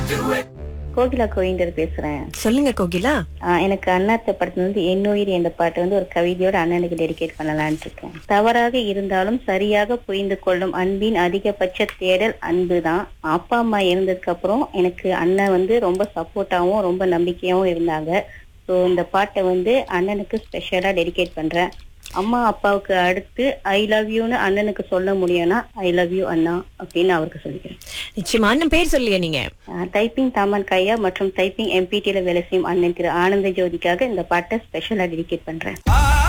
கோகிலா கோவிந்தர் பேசுறேன் சொல்லுங்க கோகிலா ஆஹ் எனக்கு அண்ணாத்த படத்துல இருந்து என்னுயிர் என்ற பாட்டு வந்து ஒரு கவிதையோட அண்ணனுக்கு டெடிகேட் பண்ணலாம்னு இருக்கேன் தவறாக இருந்தாலும் சரியாக புரிந்து கொள்ளும் அன்பின் அதிகபட்ச தேடல் அன்புதான் அப்பா அம்மா இருந்ததுக்கு அப்புறம் எனக்கு அண்ணன் வந்து ரொம்ப சப்போர்ட்டாவும் ரொம்ப நம்பிக்கையாவும் இருந்தாங்க ஸோ இந்த பாட்டை வந்து அண்ணனுக்கு ஸ்பெஷலா டெடிகேட் பண்றேன் அம்மா அப்பாவுக்கு அடுத்து ஐ லவ் யூன்னு அண்ணனுக்கு சொல்ல முடியும்னா ஐ லவ் யூ அண்ணா அப்படின்னு அவருக்கு சொல்லிக்கிறேன் நிச்சயமா அண்ணன் பேர் சொல்லியா நீங்க டைப்பிங் தாமன் கையா மற்றும் டைப்பிங் எம்பிடில வேலை செய்யும் அண்ணன் திரு ஆனந்த ஜோதிக்காக இந்த பாட்டை ஸ்பெஷலா டெடிகேட் பண்றேன் ஆ